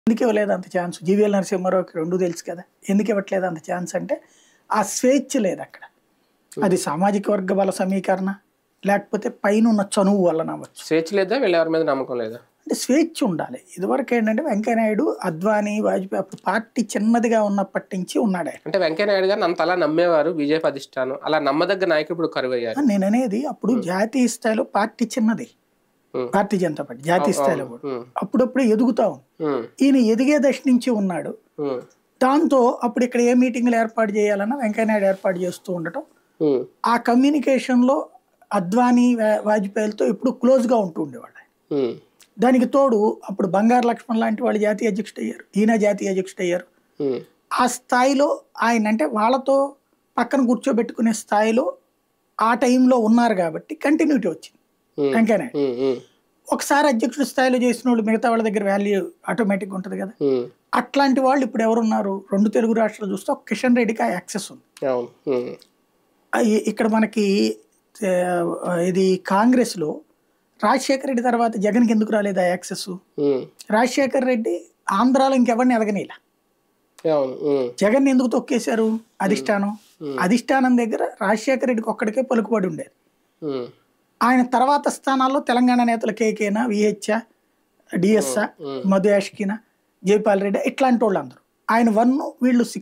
ఎందుకు ఇవ్వలేదు అంత ఛాన్స్ జీవీఎల్ నరసింహారావుకి రెండు తెలుసు కదా ఎందుకు ఇవ్వట్లేదు అంత ఛాన్స్ అంటే ఆ స్వేచ్ఛ లేదు అక్కడ అది సామాజిక వర్గ బల సమీకరణ లేకపోతే పైన ఉన్న చనువు వల్ల అవ్వచ్చు స్వేచ్ఛ లేదా వీళ్ళ ఎవరి మీద నమ్మకం లేదా అంటే స్వేచ్ఛ ఉండాలి ఇదివరకు ఏంటంటే వెంకయ్యనాయుడు అద్వానీ వాజ్పేయి అప్పుడు పార్టీ చిన్నదిగా ఉన్నప్పటి నుంచి ఉన్నాడు ఆయన. అంటే వెంకయ్యనాయుడు గారిని అంత అలా నమ్మేవారు బీజేపీ అధిష్టానం అలా నమ్మదగ్గ నాయకుడు ఇప్పుడు కరువయ్యారు నేను అనేది అప్పుడు జాతీయ స్థాయిలో పార్టీ చిన్నది ఉం. భారతీయ జనతా పార్టీ జాతీయ స్థాయిలో కూడా ఉం. అప్పుడప్పుడు ఎదుగుతా ఉంది ఉం. ఈయన ఎదిగే దశ నుంచి ఉన్నాడు ఉం. దాంతో అప్పుడు ఇక్కడ ఏ మీటింగ్లు ఏర్పాటు చేయాలన్నా వెంకయ్యనాయుడు ఏర్పాటు చేస్తూ ఉండటం ఉం. ఆ కమ్యూనికేషన్లో అద్వానీ వా- వాజ్పేయిలతో ఎప్పుడు క్లోజ్గా ఉంటూ ఉండేవాడు ఆయన. ఉం. దానికి తోడు అప్పుడు బంగారు లక్ష్మణ్ లాంటి వాళ్ళు జాతీయ అధ్యక్షుడు అయ్యారు ఈయన జాతీయ అధ్యక్షుడు అయ్యారు ఉం. ఆ స్థాయిలో ఆయన అంటే వాళ్ళతో పక్కన కూర్చోబెట్టుకునే స్థాయిలో ఆ టైంలో ఉన్నారు కాబట్టి కంటిన్యూటీ వచ్చింది ఉం. వెంకయ్యనాయుడు ఉం. ఉం. ఒకసారి అధ్యక్షుడి స్థాయిలో చేసిన వాళ్ళు మిగతా వాళ్ళ దగ్గర వాల్యూ ఆటోమేటిక్గా ఉంటుంది కదా ఉం. అట్లాంటి వాళ్ళు ఇప్పుడు ఎవరున్నారు రెండు తెలుగు రాష్ట్రాలు చూస్తే ఒక కిషన్ రెడ్డికి ఆ యాక్సెస్ ఉంది అవును ఉం. ఆ ఇ- ఇక్కడ మనకి ఆ, ఇది కాంగ్రెస్లో రాజశేఖర రెడ్డి తర్వాత జగన్కి ఎందుకు రాలేదు ఆ యాక్సెస్ ఉం. రాజశేఖర రెడ్డి ఆంధ్రాలో ఇంకెవరిని ఎదగనీలా అవును ఉం. జగన్ ఎందుకు తొక్కేశారు అధిష్టానం అధిష్టానం దగ్గర రాజశేఖర రెడ్డికి ఒక్కడికే పలుకుబడి ఉండేది ఉం. ఆయన తర్వాత స్థానాల్లో తెలంగాణ నేతలు కేకేనా విహెచ్ డిఎస్ఆ మధు యాష్కినా జైపాల్ రెడ్డి ఇట్లాంటి వాళ్ళు అందరూ ఆయన వన్ వీళ్ళు